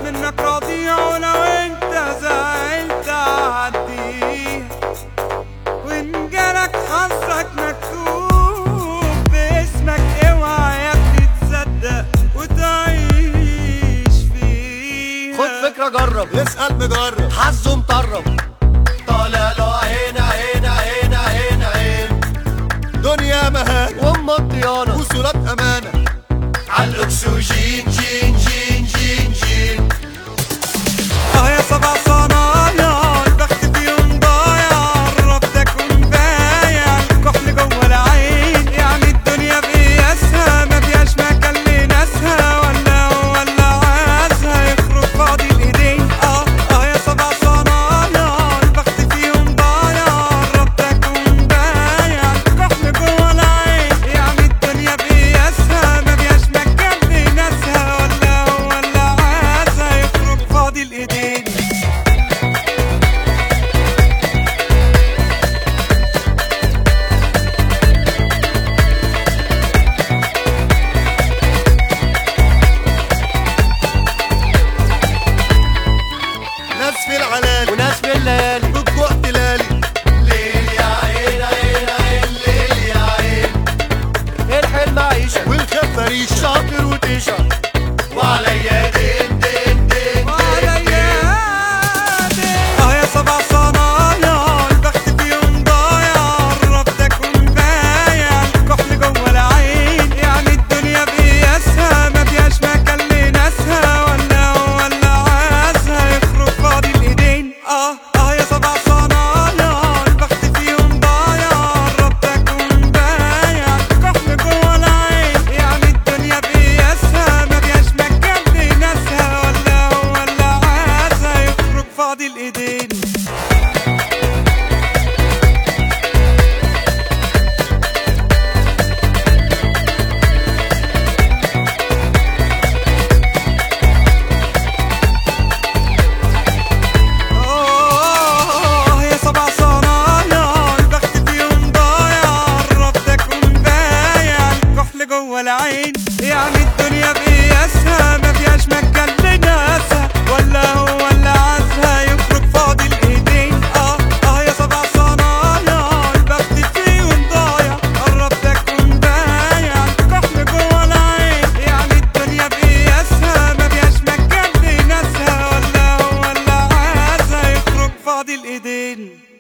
منك راضية ولو انت زعلت عديه وان جالك حظك مكتوب باسمك اوعى يا ابني تصدق وتعيش فيه خد فكرة جرب اسأل مجرب حظه مطرب طالع له عين عين عين عين عين دنيا مهانة وام الطيانة وصولات أمانة عالأكسجين جين جين جين جين اه يا سبع صنايع البخت فيهم ضايع قربت اكون بايع الكحل جوه العين يعني الدنيا بقياسها ما فيهاش مكان لناسها ولا هو اللي عايزها يخرج فاضي الايدين اه اه يا سبع صنايع البخت فيهم ضايع قربت اكون بايع الكحل جوه العين يعني الدنيا بقياسها ما فيهاش مكان لناسها ولا هو اللي عايزها يخرج فاضي الايدين ناس في العلالي وناس في الليالي بالجوع تلالي ليل يا عين عين عين ليل يا عين الحلم عيشة والخير فريشة شاطر وتشر وعليا دين دين دين اه يا سبع صنايع البخت فيهم ضايع قربت اكون بايع الكحل جوه العين يعني الدنيا بقياسها ما فيهاش مكان لناسها ولا هو اللي عايزها يخرج فاضي الايدين اه اه يا سبع صنايع البخت فيهم ضايع قربت اكون بايع الكحل جوه العين يعني الدنيا بقياسها ما فيهاش مكان لناسها ولا هو اللي عايزها يخرج فاضي الايدين آه يا سبع صنايع البخت فيهم ضايع قربت اكون بايع الكحل جوه العين يعني الدنيا بقياسها ما فيهاش مكان لناسها ولا هو اللي عايزها يخرج فاضي الايدين اه اه يا سبع صنايع البخت فيهم ضايع قربت اكون بايع الكحل جوه العين يعني الدنيا بقياسها ما فيهاش مكان لناسها ولا هو اللي عايزها يخرج فاضي الايدين